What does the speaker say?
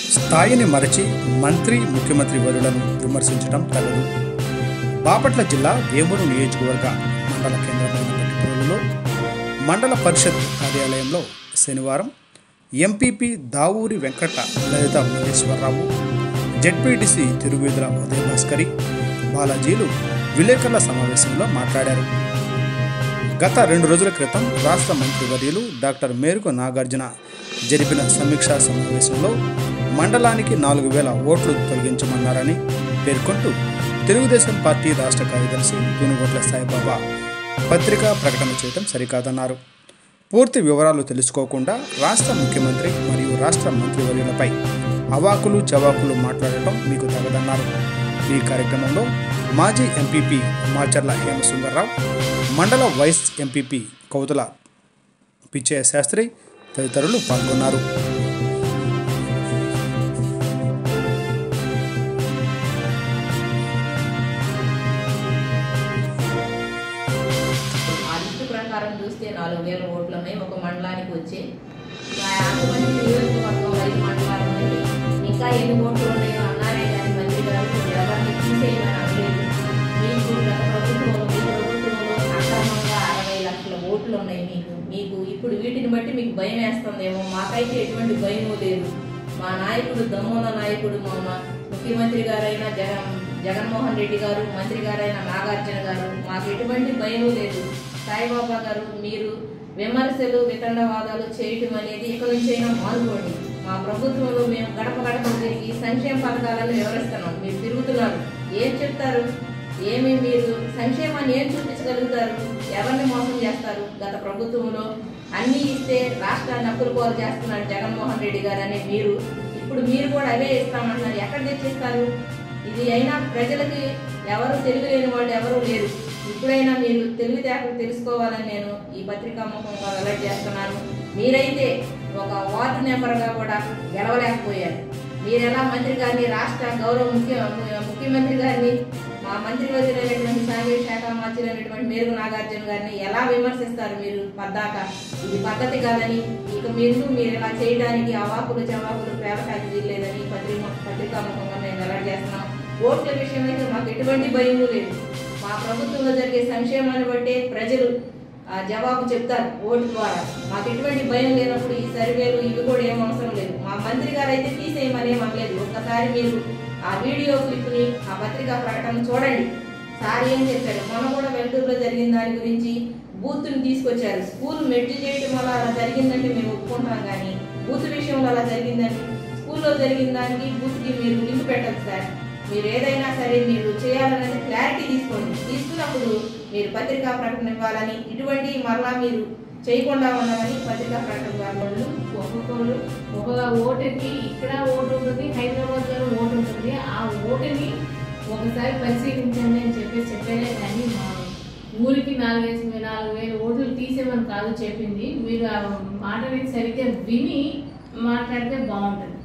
స్థాయిని మరచి మంత్రి ముఖ్యమంత్రి వరులను విమర్శించడం తగదు బాపట్ల జిల్లా వేమూరు నియోజకవర్గ మండల కేంద్రమైన పట్టిపూరులో మండల పరిషత్ కార్యాలయంలో శనివారం ఎంపీపీ దావూరి వెంకట లలిత మల్లేశ్వరరావు జెడ్పీటీసీ తిరువేదుల ఉదయ భాస్కరి బాలాజీలు విలేకరుల సమావేశంలో మాట్లాడారు గత రెండు రోజుల క్రితం రాష్ట్ర మంత్రివర్యులు డాక్టర్ మేరుకు నాగార్జున జరిపిన సమీక్షా సమావేశంలో మండలానికి నాలుగు వేల ఓట్లు తొలగించమన్నారని పేర్కొంటూ తెలుగుదేశం పార్టీ రాష్ట్ర కార్యదర్శి గునుగొట్ల సాయిబాబా పత్రికా ప్రకటన చేయడం సరికాదన్నారు పూర్తి వివరాలు తెలుసుకోకుండా రాష్ట్ర ముఖ్యమంత్రి మరియు రాష్ట్ర మంత్రివర్యులపై అవాకులు చవాకులు మాట్లాడటం మీకు తగదన్నారు ఈ కార్యక్రమంలో మాజీ ఎంపీపీ మాచర్ల హేమసుందర్రావు మండల వైస్ ఎంపీపీ కౌతుల పిచ్చయ్య శాస్త్రి తదితరులు పాల్గొన్నారు ఆ లిస్టు ప్రకారం చూస్తే నాలుగు వేల ఓట్లు ఉన్నాయి ఒక మండలానికి వచ్చి ఆ ఆకుపల్లి నియోజకవర్గం ఐదు మండలాలు ఉన్నాయి ఇంకా ఎన్ని ఓట్లు ఉన్నాయో అన్నారే కానీ మంత్రి గారు ఎవరిని తీసేయమని అనలేదు మీకు గత ప్రభుత్వంలో మీ ప్రభుత్వంలో అక్రమంగా అరవై లక్షల ఓట్లు ఉన్నాయి మీకు మీకు ఇప్పుడు వీటిని బట్టి మీకు భయం వేస్తుందేమో మాకైతే ఎటువంటి భయము లేదు మా నాయకుడు దమ్ముల నాయకుడు మా మా ముఖ్యమంత్రి గారైన జగన్ జగన్మోహన్ రెడ్డి గారు మంత్రి గారైన నాగార్జున గారు మాకు ఎటువంటి భయం లేదు సాయిబాబా గారు మీరు విమర్శలు వితండవాదాలు చేయటం అనేది ఇక నుంచైనా మానుకోండి మా ప్రభుత్వంలో మేము గడప గడప తిరిగి సంక్షేమ పథకాలను వివరిస్తున్నాం మీరు తిరుగుతున్నారు ఏం చెప్తారు ఏమి మీరు సంక్షేమాన్ని ఏం చూపించగలుగుతారు ఎవరిని మోసం చేస్తారు గత ప్రభుత్వంలో అన్ని ఇస్తే రాష్ట్రాన్ని అప్పులు పాలు చేస్తున్నారు జగన్మోహన్ రెడ్డి గారు అనే మీరు ఇప్పుడు మీరు కూడా అవే ఇస్తామంటున్నారు ఎక్కడ తెచ్చిస్తారు ఇది అయినా ప్రజలకి ఎవరు తెలియలేని వాళ్ళు ఎవరు లేరు ఇప్పుడైనా మీరు తెలివితేటలు తెలుసుకోవాలని నేను ఈ పత్రికా ముఖంగా వెల్లడి చేస్తున్నాను మీరైతే ఒక వార్డు మెంబర్గా కూడా గెలవలేకపోయారు మీరు ఎలా మంత్రి గారిని రాష్ట్ర గౌరవ ముఖ్య ముఖ్యమంత్రి గారిని మా మంత్రి వర్యులైనటువంటి సాంఘిక శాఖ మార్చినటువంటి మేరు నాగార్జున గారిని ఎలా విమర్శిస్తారు మీరు పద్దాక ఇది పద్ధతి కాదని ఇక మీరు మీరు ఇలా చేయడానికి అవాకులు చవాకులు ప్రేమకాకి వీల్లేదని పత్రిక పత్రికా ముఖంగా మేము వెల్లడి చేస్తున్నాం ఓట్ల విషయం అయితే మాకు ఎటువంటి భయం లేదు మా ప్రభుత్వంలో జరిగే సంక్షేమాన్ని బట్టే ప్రజలు ఆ జవాబు చెప్తారు ఓటు ద్వారా మాకు ఎటువంటి భయం లేనప్పుడు ఈ సర్వేలు ఇవి కూడా ఏం అవసరం లేదు మా మంత్రి గారు అయితే తీసేయమని ఏమనలేదు ఒక్కసారి మీరు ఆ వీడియో క్లిప్ని ఆ పత్రికా ప్రకటన చూడండి సార్ ఏం చెప్పారు మనం కూడా వెల్టూరులో జరిగిన దాని గురించి బూత్ని తీసుకొచ్చారు స్కూల్ మెడ్జి చేయడం వల్ల అలా జరిగిందంటే మేము ఒప్పుకుంటాం కానీ బూత్ విషయంలో అలా జరిగిందండి స్కూల్లో జరిగిన దానికి బూత్కి మీరు లింక్ పెట్టదు సార్ మీరు ఏదైనా సరే మీరు చేయాలనేది క్లారిటీ తీసుకోండి తీసుకున్నప్పుడు మీరు పత్రికా ప్రకటన ఇవ్వాలని ఇటువంటి మరలా మీరు చేయకుండా ఉన్నామని పత్రికా ప్రకటన ఇవ్వాలి వాళ్ళు ఒక్కొక్కరు ఒక ఓటుకి ఇక్కడ ఓటు ఉంటుంది హైదరాబాద్ లో ఓటు ఉంటుంది ఆ ఓటుని ఒకసారి పరిశీలించండి అని చెప్పి చెప్పేదే కానీ మా ఊరికి నాలుగేసి నాలుగు వేల ఓట్లు తీసేమని కాదు చెప్పింది మీరు ఆ మాటని సరిగ్గా విని మాట్లాడితే బాగుంటుంది